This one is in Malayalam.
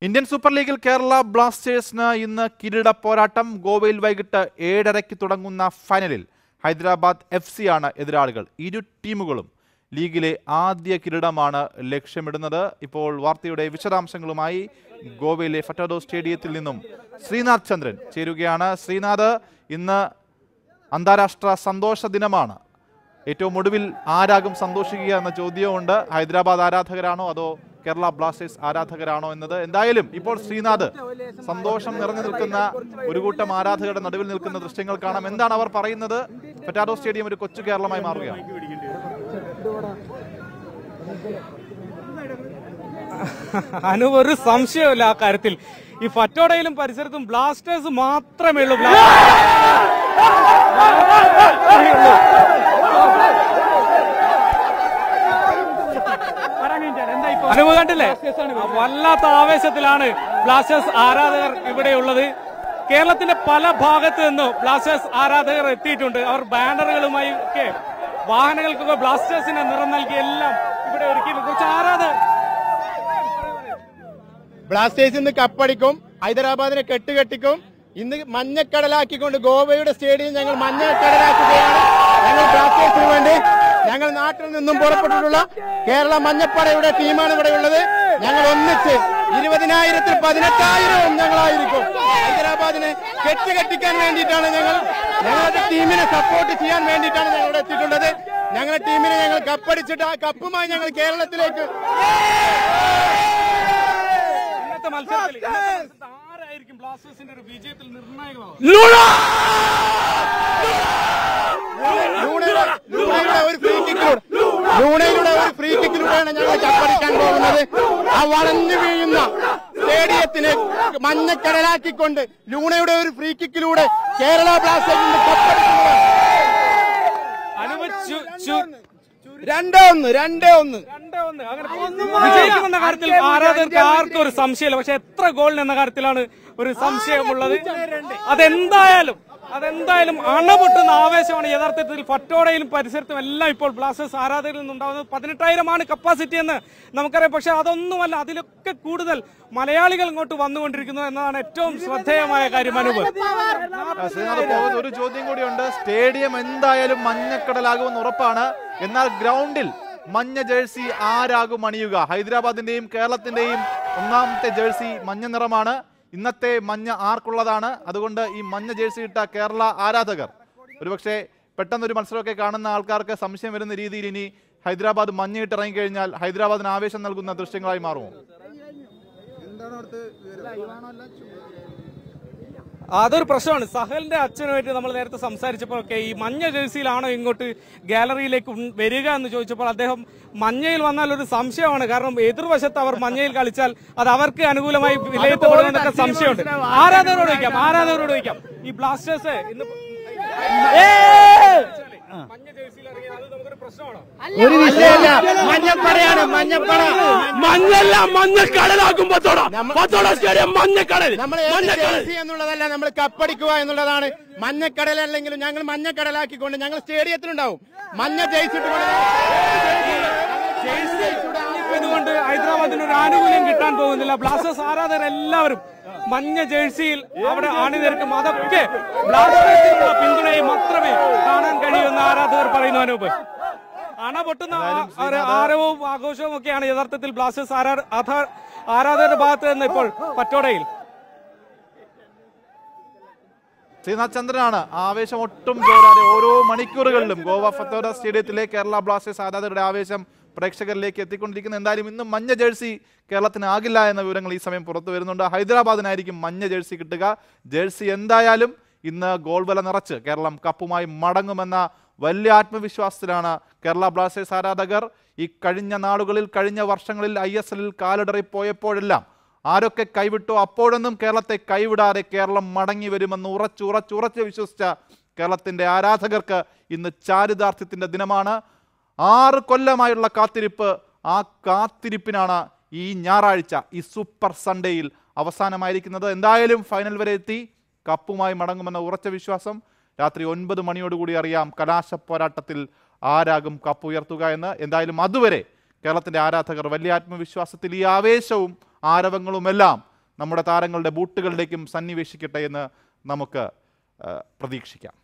ഇന്ത്യൻ സൂപ്പർ ലീഗിൽ കേരള ബ്ലാസ്റ്റേഴ്സിന് ഇന്ന് കിരീട പോരാട്ടം ഗോവയിൽ വൈകിട്ട് ഏഴരയ്ക്ക് തുടങ്ങുന്ന ഫൈനലിൽ ഹൈദരാബാദ് എഫ് സി ആണ് എതിരാളികൾ ഇരു ടീമുകളും ലീഗിലെ ആദ്യ കിരീടമാണ് ലക്ഷ്യമിടുന്നത് ഇപ്പോൾ വാർത്തയുടെ വിശദാംശങ്ങളുമായി ഗോവയിലെ ഫറ്റോഡോ സ്റ്റേഡിയത്തിൽ നിന്നും ശ്രീനാഥ് ചന്ദ്രൻ ചേരുകയാണ് ശ്രീനാഥ് ഇന്ന് അന്താരാഷ്ട്ര സന്തോഷ ദിനമാണ് ഏറ്റവും ഒടുവിൽ ആരാകും സന്തോഷിക്കുക എന്ന ചോദ്യമുണ്ട് ഹൈദരാബാദ് ആരാധകരാണോ അതോ കേരള ബ്ലാസ്റ്റേഴ്സ് ആരാധകരാണോ എന്നത് എന്തായാലും ഇപ്പോൾ ശ്രീനാഥ് സന്തോഷം നിറഞ്ഞു നിൽക്കുന്ന ഒരു കൂട്ടം ആരാധകരുടെ നടുവിൽ നിൽക്കുന്ന ദൃശ്യങ്ങൾ കാണാം എന്താണ് അവർ പറയുന്നത് ഫെറ്റാഡോ സ്റ്റേഡിയം ഒരു കൊച്ചു കേരളമായി മാറുകയാണ് അനു ഒരു സംശയമില്ല ആ കാര്യത്തിൽ ഈ ഫറ്റോടയിലും പരിസരത്തും ബ്ലാസ്റ്റേഴ്സ് മാത്രമേ ഉള്ളൂ ബ്ലാ- മാത്രമേ ഉള്ളൂ. അനു കണ്ടില്ലേ വല്ലാത്ത ആവേശത്തിലാണ് ബ്ലാസ്റ്റേഴ്സ് ആരാധകർ ഇവിടെയുള്ളത് കേരളത്തിന്റെ പല ഭാഗത്ത് നിന്നും ബ്ലാസ്റ്റേഴ്സ് ആരാധകർ എത്തിയിട്ടുണ്ട് അവർ ബാനറുകളുമായി ഒക്കെ വാഹനങ്ങൾക്കൊക്കെ ബ്ലാസ്റ്റേഴ്സിനെ നിറം നൽകി എല്ലാം ഇവിടെ ഒരുക്കിയിട്ടുണ്ട് കുറച്ച് ആരാധകർ ബ്ലാസ്റ്റേഴ്സ് ഇന്ന് കപ്പടിക്കും ഹൈദരാബാദിനെ കെട്ടുകെട്ടിക്കും ഇന്ന് മഞ്ഞക്കടലാക്കിക്കൊണ്ട് ഗോവയുടെ സ്റ്റേഡിയം ഞങ്ങൾ മഞ്ഞക്കടലാക്കുകയാണ് ഞങ്ങൾ ബ്ലാസ്റ്റേഴ്സിന് വേണ്ടി ഞങ്ങൾ നാട്ടിൽ നിന്നും പുറപ്പെട്ടിട്ടുള്ള കേരള മഞ്ഞപ്പടയുടെ ടീമാണ് ഇവിടെ ഉള്ളത് ഞങ്ങൾ ഒന്നിച്ച് ഇരുപതിനായിരത്തിൽ പതിനെട്ടായിരവും ഞങ്ങളായിരിക്കും ഹൈദരാബാദിനെ കെട്ടുകെട്ടിക്കാൻ വേണ്ടിയിട്ടാണ് ഞങ്ങൾ ഞങ്ങളുടെ ടീമിനെ സപ്പോർട്ട് ചെയ്യാൻ വേണ്ടിയിട്ടാണ് ഞങ്ങൾ ഇവിടെ എത്തിയിട്ടുള്ളത് ഞങ്ങളുടെ ടീമിനെ ഞങ്ങൾ കപ്പടിച്ചിട്ട് ആ കപ്പുമായി ഞങ്ങൾ കേരളത്തിലേക്ക് ഇന്നത്തെ മത്സരത്തിൽ ഇന്നത്തെ മത്സരത്തിൽ ആരായിരിക്കും ബ്ലാസ്റ്റേഴ്സിന്റെ ഒരു വിജയത്തിൽ നിർണായകമാവുക ലൂണയുടെ ലൂണയുടെ ഒരു ഫ്രീ കിക്കിലൂടെ ലൂണയുടെ ഒരു ഫ്രീ കിക്കിലൂടെയാണ് ഞങ്ങൾ കപ്പടിക്കാൻ പോകുന്നത് ആ വളഞ്ഞു വീഴുന്ന സ്റ്റേഡിയത്തിനെ മഞ്ഞക്കടലാക്കിക്കൊണ്ട് ലൂണയുടെ ഒരു ഫ്രീ കിക്കിലൂടെ കേരള ബ്ലാസ്റ്റേഴ്സിന്റെ കപ്പടിക്കുന്നത് അനുവ ചു- ചു- രണ്ടേ ഒന്ന് രണ്ടേ ഒന്ന് രണ്ടേ ഒന്ന്. അങ്ങനെ വിജയിക്കുമെന്ന കാര്യത്തിൽ ആരാധകർക്ക് ആർക്കും ഒരു സംശയമില്ല പക്ഷെ എത്ര ഗോളിന് എന്ന കാര്യത്തിലാണ് ഒരു സംശയമുള്ളത് അതെന്തായാലും അതെന്തായാലും അണപൊട്ടുന്ന ആവേശമാണ് യഥാർത്ഥത്തിൽ ഫറ്റോടയിലും പരിസരത്തും എല്ലാം ഇപ്പോൾ ബ്ലാസ്റ്റേഴ്സ് ആരാധകരിൽ നിന്നുണ്ടാകുന്നത് പതിനെട്ടായിരമാണ് കപ്പാസിറ്റി എന്ന് നമുക്കറിയാം പക്ഷെ അതൊന്നുമല്ല അതിലൊക്കെ കൂടുതൽ മലയാളികൾ ഇങ്ങോട്ട് വന്നുകൊണ്ടിരിക്കുന്നു എന്നതാണ് ഏറ്റവും ശ്രദ്ധേയമായ കാര്യം അനുഭവം ആ, ശ്രീനാഥ് പോകുന്ന ഒരു ചോദ്യം കൂടിയുണ്ട് സ്റ്റേഡിയം എന്തായാലും മഞ്ഞക്കടലാകുമെന്ന് ഉറപ്പാണ് എന്നാൽ ഗ്രൗണ്ടിൽ മഞ്ഞ ജേഴ്സി ആരാകും അണിയുക ഹൈദരാബാദിന്റെയും കേരളത്തിന്റെയും ഒന്നാമത്തെ ജേഴ്സി മഞ്ഞ നിറമാണ് ഇന്നത്തെ മഞ്ഞ ആർക്കുള്ളതാണ് അതുകൊണ്ട് ഈ മഞ്ഞ ജേഴ്സി ഇട്ട കേരള ആരാധകർ ഒരുപക്ഷെ പെട്ടെന്നൊരു മത്സരമൊക്കെ കാണുന്ന ആൾക്കാർക്ക് സംശയം വരുന്ന രീതിയിൽ ഇനി ഹൈദരാബാദ് മഞ്ഞയിട്ട് ഇറങ്ങിക്കഴിഞ്ഞാൽ ഹൈദരാബാദിന് ആവേശം നൽകുന്ന ദൃശ്യങ്ങളായി മാറുമോ അതൊരു പ്രശ്നമാണ് സഹലിന്റെ അച്ഛനുമായിട്ട് നമ്മൾ നേരത്തെ സംസാരിച്ചപ്പോഴൊക്കെ ഈ മഞ്ഞ ജേഴ്സിയിലാണോ ഇങ്ങോട്ട് ഗാലറിയിലേക്ക് ഉൺ- വരിക എന്ന് ചോദിച്ചപ്പോൾ അദ്ദേഹം മഞ്ഞയിൽ വന്നാൽ ഒരു സംശയമാണ് കാരണം എതിർവശത്ത് അവർ മഞ്ഞയിൽ കളിച്ചാൽ അത് അവർക്ക് അനുകൂലമായി വിലയിരുത്തപ്പെടുമെന്നൊക്കെ സംശയമുണ്ട് ആരാധകരോട് ചോദിക്കാം ആരാധകരോട് ചോദിക്കാം ഈ ബ്ലാസ്റ്റേഴ്സ് ഇന്ന് മഞ്ഞ ജേഴ്സിയിൽ ഇറങ്ങിയാൽ അത് നമുക്കൊരു പ്രശ്നമാണോ ഒരു വിഷയമില്ല മഞ്ഞപ്പടയാണ് മഞ്ഞപ്പട മഞ്ഞല്ല മഞ്ഞക്കടലാക്കുമ്പോ മഞ്ഞക്കടൽ നമ്മൾ ജേഴ്സി എന്നുള്ളതല്ല നമ്മൾ കപ്പടിക്കുക എന്നുള്ളതാണ് മഞ്ഞക്കടൽ അല്ലെങ്കിലും ഞങ്ങൾ മഞ്ഞക്കടലാക്കിക്കൊണ്ട് ഞങ്ങൾ സ്റ്റേഡിയത്തിലുണ്ടാവും മഞ്ഞ ജേഴ്സി ഇട്ടുകൊണ്ട് ഇതുകൊണ്ട് ഹൈദരാബാദിന് ഒരു ആനുകൂല്യം കിട്ടാൻ പോകുന്നില്ല ബ്ലാസ്റ്റേഴ്സ് ആരാധകർ എല്ലാവരും മഞ്ഞ ജേഴ്സിയിൽ അവിടെ അണിനിരക്കും അതൊക്കെ ബ്ലാസ്റ്റേഴ്സിനുള്ള പിന്തുണയെ മാത്രമേ കാണാൻ കഴിയുമെന്ന് ആരാധകർ പറയുന്നു അനൂപ് അണ പൊട്ടുന്ന ആ- ഒരു ആരവവും ആഘോഷവും ഒക്കെയാണ് യഥാർത്ഥത്തിൽ ബ്ലാസ്റ്റേഴ്സ് ആരാ- ആധാ- ആരാധകരുടെ ഭാഗത്ത് നിന്ന് ഇപ്പോൾ പറ്റോടയിൽ ശ്രീനാഥ് ചന്ദ്രനാണ് ആവേശം ഒട്ടും ചോരാതെ ഓരോ മണിക്കൂറുകളിലും ഗോവ ഫത്തോര സ്റ്റേഡിയത്തിലെ കേരള ബ്ലാസ്റ്റേഴ്സ് ആരാധകരുടെ ആവേശം പ്രേക്ഷകരിലേക്ക് എത്തിക്കൊണ്ടിരിക്കുന്നത് എന്തായാലും ഇന്ന് മഞ്ഞ ജേഴ്സി കേരളത്തിന് ആകില്ല എന്ന വിവരങ്ങൾ ഈ സമയം പുറത്തു വരുന്നുണ്ട് ഹൈദരാബാദിനായിരിക്കും മഞ്ഞ ജേഴ്സി കിട്ടുക ജേഴ്സി എന്തായാലും ഇന്ന് ഗോൾ വില നിറച്ച് കേരളം കപ്പുമായി മടങ്ങുമെന്ന വലിയ ആത്മവിശ്വാസത്തിലാണ് കേരള ബ്ലാസ്റ്റേഴ്സ് ആരാധകർ ഈ കഴിഞ്ഞ നാളുകളിൽ കഴിഞ്ഞ വർഷങ്ങളിൽ ഐ എസ് എല്ലിൽ കാലിടറി പോയപ്പോഴെല്ലാം ആരൊക്കെ കൈവിട്ടോ അപ്പോഴൊന്നും കേരളത്തെ കൈവിടാതെ കേരളം മടങ്ങി വരുമെന്ന് ഉറച്ചു ഉറച്ചു ഉറച്ച് വിശ്വസിച്ച കേരളത്തിന്റെ ആരാധകർക്ക് ഇന്ന് ചാരിതാർത്ഥ്യത്തിന്റെ ദിനമാണ് ആറ് കൊല്ലമായുള്ള കാത്തിരിപ്പ് ആ കാത്തിരിപ്പിനാണ് ഈ ഞായറാഴ്ച ഈ സൂപ്പർ സൺഡേയിൽ അവസാനമായിരിക്കുന്നത് എന്തായാലും ഫൈനൽ വരെ എത്തി കപ്പുമായി മടങ്ങുമെന്ന ഉറച്ച വിശ്വാസം രാത്രി ഒൻപത് മണിയോടുകൂടി അറിയാം കലാശ പോരാട്ടത്തിൽ ആരാകും കപ്പ് ഉയർത്തുക എന്ന് എന്തായാലും അതുവരെ കേരളത്തിന്റെ ആരാധകർ വലിയ ആത്മവിശ്വാസത്തിൽ ഈ ആവേശവും ആരവങ്ങളുമെല്ലാം നമ്മുടെ താരങ്ങളുടെ ബൂട്ടുകളിലേക്കും സന്നിവേശിക്കട്ടെ എന്ന് നമുക്ക് ആ, പ്രതീക്ഷിക്കാം